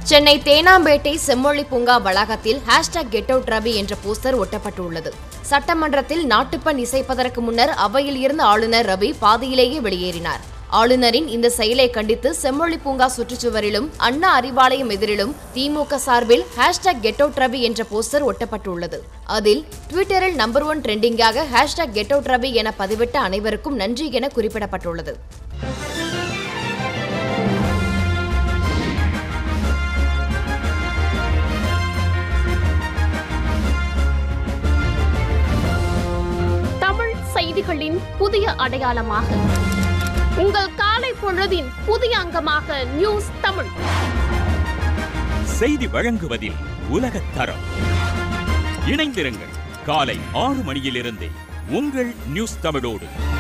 சென்னை தேனாம்பேட்டை செம்மொழி பூங்கா வளாகத்தில் ஹேஷ்டாக் கெட் அவுட் ரவி என்ற போஸ்டர் ஒட்டப்பட்டுள்ளது சட்டமன்றத்தில் நாட்டுப்பண் இசைப்பதற்கு முன்னர் அவையில் இருந்த ஆளுநர் ரவி பாதியிலேயே வெளியேறினார் ஆளுநரின் இந்த செயலை கண்டித்து செம்மொழி பூங்கா சுற்றுச்சுவரிலும் அண்ணா அறிவாலயம் எதிரிலும் திமுக சார்பில் ஹேஷ்டாக் கெட் அவுட் ரவி என்ற போஸ்டர் ஒட்டப்பட்டுள்ளது அதில் ட்விட்டரில் நம்பர் ஒன் ட்ரெண்டிங்காக ஹேஷ்டாக் கெட் அவுட் ரவி என பதிவிட்ட அனைவருக்கும் நன்றி என குறிப்பிடப்பட்டுள்ளது தமிழ் செய்திகளின் புதிய அடையாளமாக உங்கள் காலை பொழுதின் புதிய அங்கமாக நியூஸ் தமிழ் செய்தி வழங்குவதில் உலகத் தரம் இணைந்திருங்கள் காலை ஆறு மணியிலிருந்தே உங்கள் நியூஸ் தமிழோடு